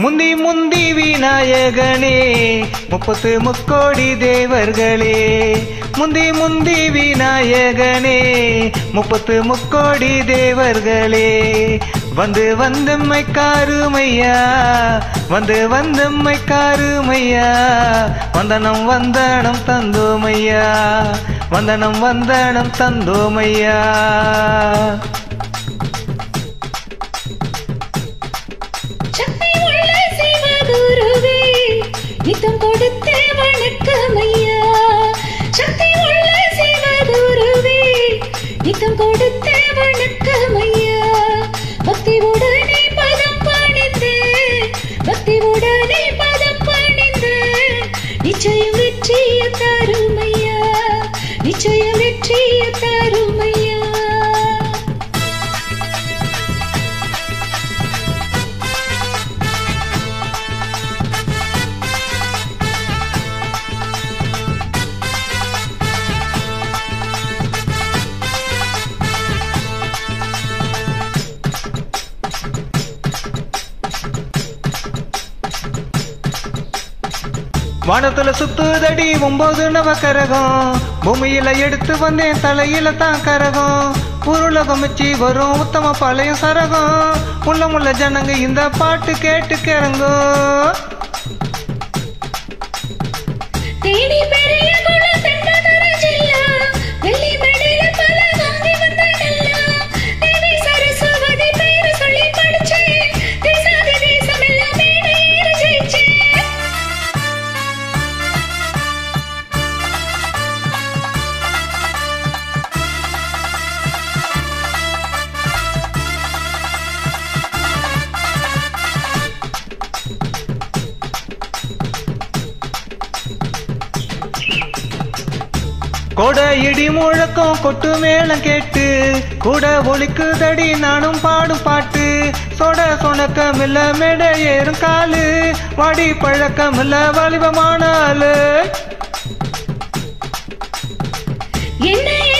முந்தி முந்தி விநாயகனே முப்பத்து முக்கோடி தேவர்களே முந்தி முந்தி விநாயகனே முப்பத்து முக்கோடி தேவர்களே வந்து வந்தம்மை காருமையா வந்து வந்தம்மை காருமையா வந்தனம் வந்தனம் தந்தோமையா வந்தனம் வந்தனம் தந்தோமையா சக்தி உள்ள சிவகுருவே நித்தம் கொடுத்த வணக்கமையா சக்தி உள்ள சிவகுருவே நித்தம் கொடுத்த வணக்கமையா பக்தி உடனே பதம் பணிந்து பக்தி உடனே பதம் பணிந்து நிச்சயம் வெற்றிய தருமையா நிச்சயம் வெற்றிய தருமையா வானத்துல சுத்துதடி ஒன்பது நவக்கரகம் பூமியில எடுத்து வந்தேன் தலையில தான் கரகம் உருளகம் வச்சு வரும் உத்தம பழைய சரகம் உள்ள முள்ள ஜனங்க இந்த பாட்டு கேட்டு கிறங்கும் தேடி பெரிய குல தென்னதர ஜில்லா வெள்ளி மெடல பல வாங்கி வந்தனல்லா தேவி சரஸ்வதி பேரு சொல்லி படிச்சேன் தேசாத தேசம் எல்லாம் மேடையேற ஜெயிச்சேன் கொட இடி முழக்கம் கொட்டு மேளம் கேட்டு கூட ஒலிக்குதடி நானும் பாடும் பாட்டு சொட சொணக்கமில்ல மெட ஏறும் காலு வாடி பழக்கமில்ல வாலிபமான ஆளு என்ன